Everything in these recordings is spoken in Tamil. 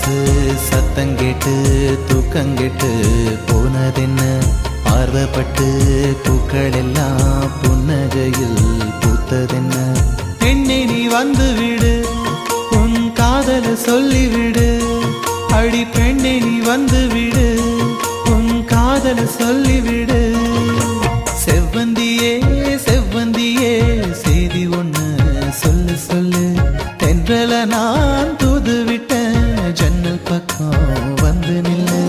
கொலுசு சத்தங்கேட்டு தூக்கங்கெட்டு போனதென்ன பார்வப்பட்டு பூக்கள் எல்லாம் புன்னகையில் பூத்ததென்ன பெண்ணே நீ வந்து விடு உன் காதல சொல்லிவிடு அடி பெண்ணே நீ வந்து விடு உன் காதல சொல்லிவிடு செவ்வந்தியே செவ்வந்தியே செய்தி ஒண்ணு சொல்லு சொல்லு தென்றல நான் தூது விட்டேன் ஜன்னல் பக்கம் வந்து நில்லு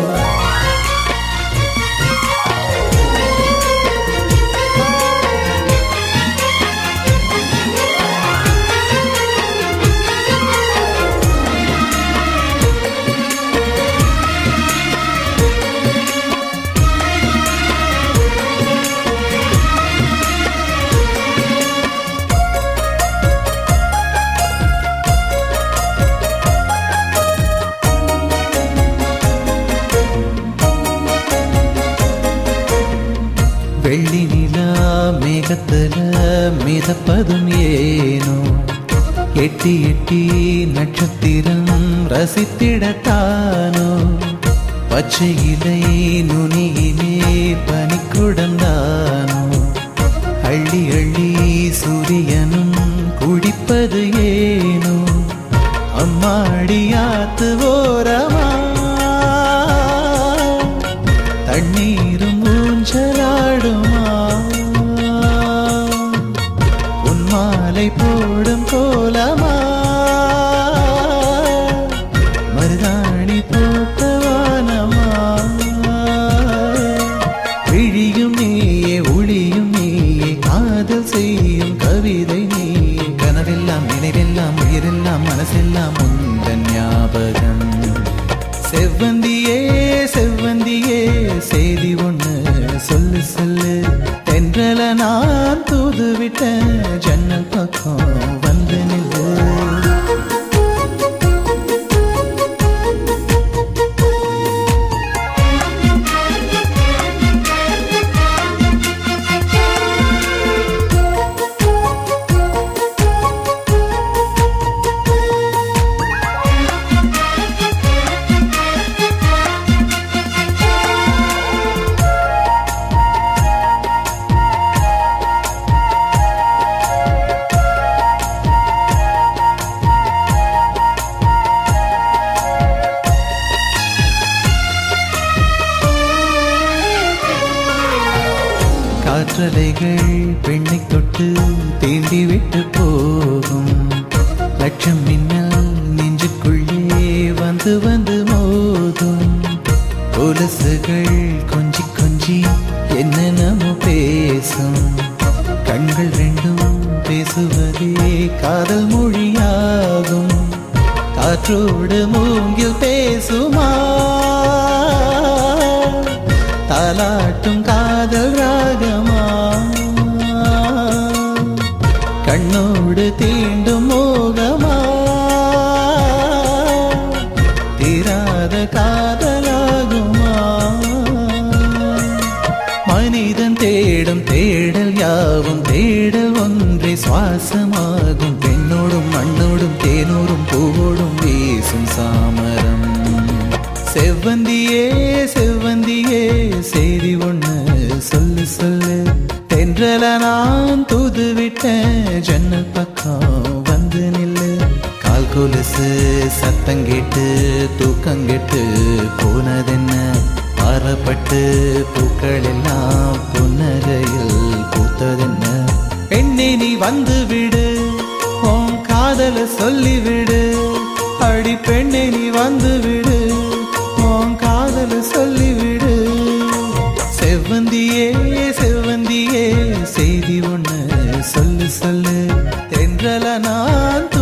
வெள்ளி நிலா மேகத்துல மிதப்பதும் ஏனோ எட்டி எட்டி நட்சத்திரம் ரசித்திடத்தானோ பச்சை இலை நுனியிலே பனிக்குடந்தானோ அள்ளி அள்ளி சூரியனும் குடிப்பது ஏனோ அம்மாடியாத்து ஓரமா தண்ணீரும் ஊஞ்சலாடுமா உன் மாலை போடும் கோலமா மருதாணி போட்டவானமா விழியும் நீயே ஒளியும் நீயே காதல் செய்யும் கவிதை நீயே கனவெல்லாம் நினைவெல்லாம் உயிரெல்லாம் மனசெல்லாம் உந்தன் ஞாபகம் செவ்வந்தியே செவ்வந்தியே செய்தி ஒண்ணு சொல்லு சொல்லு தென்றல நான் தூது விட்டேன் ஜன்னல் பக்கம் வந்து நில்லு காற்றலைகள் பெண்ணை தொட்டு தீண்டி விட்டு போகும் லட்சம் மின்னல் நெஞ்சுக்குள்ளே வந்து வந்து மோதும் கொலுசுகள் கொஞ்சி கொஞ்சி என்னென்னமோ பேசும் கண்கள் ரெண்டும் பேசுவதே காதல் மொழியாகும் காற்றோடு மூங்கில் பேசுமா தாலாட்டும் காதல் ராகமா கண்ணோடு தீண்டும் மோகமா தீராத காதலாகுமா மனிதன் தேடும் தேடல் யாவும் தேடல் ஒன்றே சுவாசமாகும் பெண்ணோடும் மண்ணோடும் தேனோடும் பூவோடும் வீசும் சாமரம் செவ்வந்தியே செவ்வந்தியே செய்தி ஒண்ணு சொல்லு சொல்லு தென்றல நான் தூது விட்டேன் ஜன்னல் பக்கம் வந்து நில்லு கால் கொலுசு சத்தங்கேட்டு தூக்கங்கெட்டு போனதென்ன பாரப்பட்டு பூக்கள் எல்லாம் புன்னகையில் பூத்ததென்ன பெண்ணே நீ வந்து விடு உன் காதல சொல்லிவிடு அடி பெண்ணே நீ வந்து விடு உன் காதல சொல்லிவிடு செவ்வந்தியே செவ்வந்தியே செய்தி ஒண்ணு சொல்லு சொல்லு தென்றல நான்